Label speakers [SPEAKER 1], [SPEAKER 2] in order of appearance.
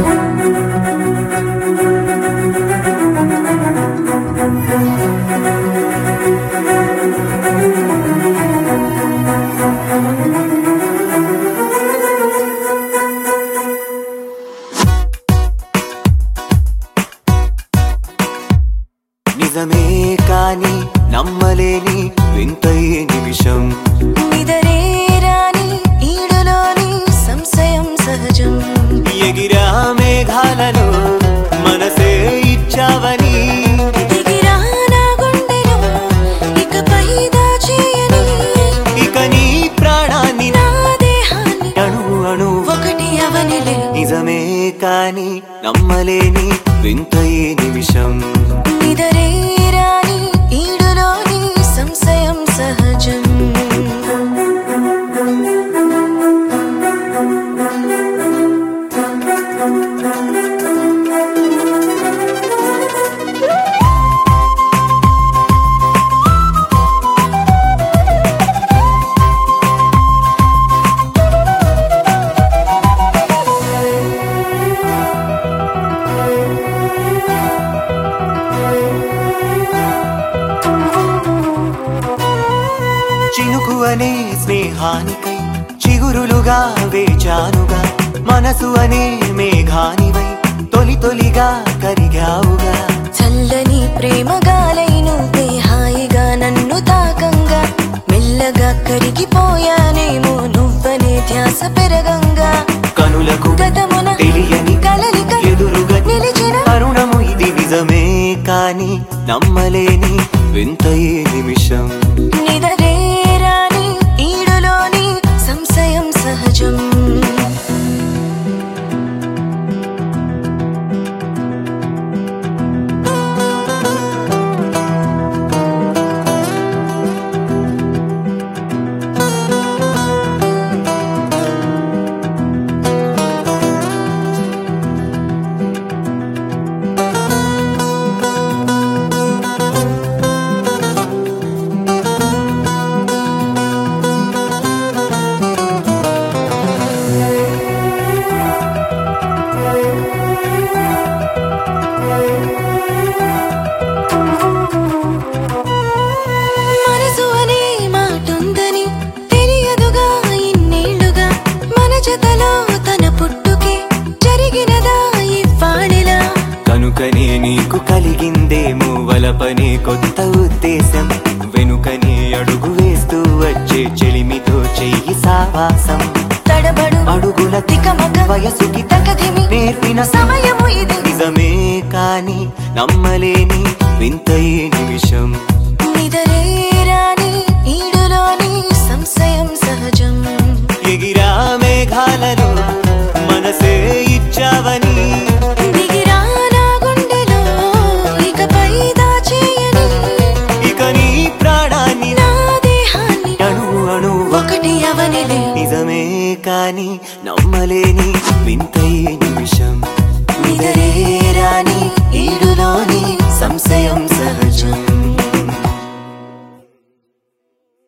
[SPEAKER 1] నిజమే కాని నమ్మలేని వింతయే నిమిషం
[SPEAKER 2] నిదరే రాని ఈడులోని సంశయం సహజం
[SPEAKER 1] ఎగిరా మేఘాలలో మనసే ఇచ్చావని
[SPEAKER 2] దిగిరా నా గుండెలో ఇకపై దాచేయని
[SPEAKER 1] ఇక నీ ప్రాణాన్ని
[SPEAKER 2] నా దేహాన్ని
[SPEAKER 1] అణు అణు
[SPEAKER 2] ఒకటి అవనిలే
[SPEAKER 1] నిజమే కాని నమ్మలేని వింతయే నిమిషం
[SPEAKER 2] నిదరే రాని ఈడులోని సంశయం సహజం
[SPEAKER 1] చినుకు అనే స్నేహానికై చిగురులుగా వేచానుగా మనసు అనే మేఘానివై తొలి తొలిగా కరిగావుగా
[SPEAKER 2] చల్లని ప్రేమ గాలై నువ్వే హాయిగా నన్ను తాకంగా మెల్లగా కరిగిపోయానేమో నువ్వనే ధ్యాస పెరగంగా
[SPEAKER 1] కనులకు
[SPEAKER 2] గతమున
[SPEAKER 1] తెలియని
[SPEAKER 2] కలలిక
[SPEAKER 1] ఎదురుగా
[SPEAKER 2] నిలిచిన
[SPEAKER 1] తరుణము ఇది నిజమే కాని నమ్మలేని వింతయే నిమిషం
[SPEAKER 2] నిదరే రాని ఈడులోని సంశయం సహజం మనసు అనే మాటుందని తెలియదుగా ఇన్నేళ్లుగా మన జతలో తన పుట్టుకే జరిగినదా ఇవ్వాళిలా
[SPEAKER 1] కనుకనే నీకు కలిగిందేమో వలపనే కొత్త ఉద్దేశం వెనుకనే అడుగు వేస్తూ వచ్చే చెలిమితో చెయ్యి సావాసం
[SPEAKER 2] తడబడు
[SPEAKER 1] అడుగుల
[SPEAKER 2] తికమక
[SPEAKER 1] వయసుకి
[SPEAKER 2] తకధిమి
[SPEAKER 1] నేర్పిన
[SPEAKER 2] సమయము ఇది
[SPEAKER 1] నిజమే కాని నమ్మలేని వింతయే నిమిషం
[SPEAKER 2] నిదరే రాని ఈడులోని సంశయం సహజం
[SPEAKER 1] ఎగిరా మేఘాలలో మనసే ఇచ్చావని
[SPEAKER 2] దిగిరా నా గుండెలో ఇకపై దాచేయని
[SPEAKER 1] ఇక నీ ప్రాణాన్ని
[SPEAKER 2] నా దేహాన్ని
[SPEAKER 1] అణు అణు
[SPEAKER 2] ఒకటి అవనిలే
[SPEAKER 1] నిజమే కాని నమ్మలేని వింతయే నిమిషం నిదరే రాని ఈడులోని సంశయం సహజం